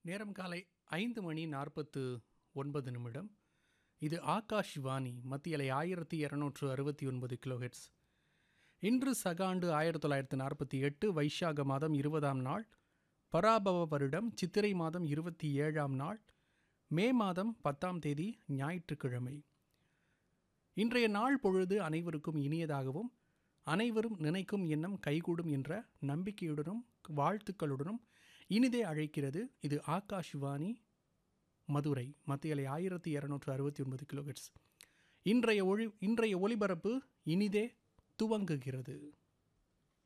நேரம் காலை ஐந்து மணி நாற்பத்து ஒன்பது நிமிடம் இது ஆகாஷ் வாணி மத்தியலை ஆயிரத்தி இரநூற்று அறுபத்தி ஒன்பது கிலோஹெட்ஸ் இன்று சகாண்டு ஆயிரத்தி தொள்ளாயிரத்தி நாற்பத்தி எட்டு வைஷாக மாதம் இருபதாம் நாள் பராபவ வருடம் சித்திரை மாதம் இருபத்தி ஏழாம் நாள் மே மாதம் பத்தாம் தேதி ஞாயிற்றுக்கிழமை இன்றைய நாள் பொழுது அனைவருக்கும் இனியதாகவும் அனைவரும் நினைக்கும் எண்ணம் கைகூடும் என்ற நம்பிக்கையுடனும் வாழ்த்துக்களுடனும் இனிதே அழைக்கிறது இது ஆகாஷ்வாணி மதுரை மத்தியலை ஆயிரத்தி இரநூற்று அறுபத்தி ஒன்பது கிலோஹெட்ஸ் இன்றைய ஒளி இன்றைய ஒளிபரப்பு இனிதே துவங்குகிறது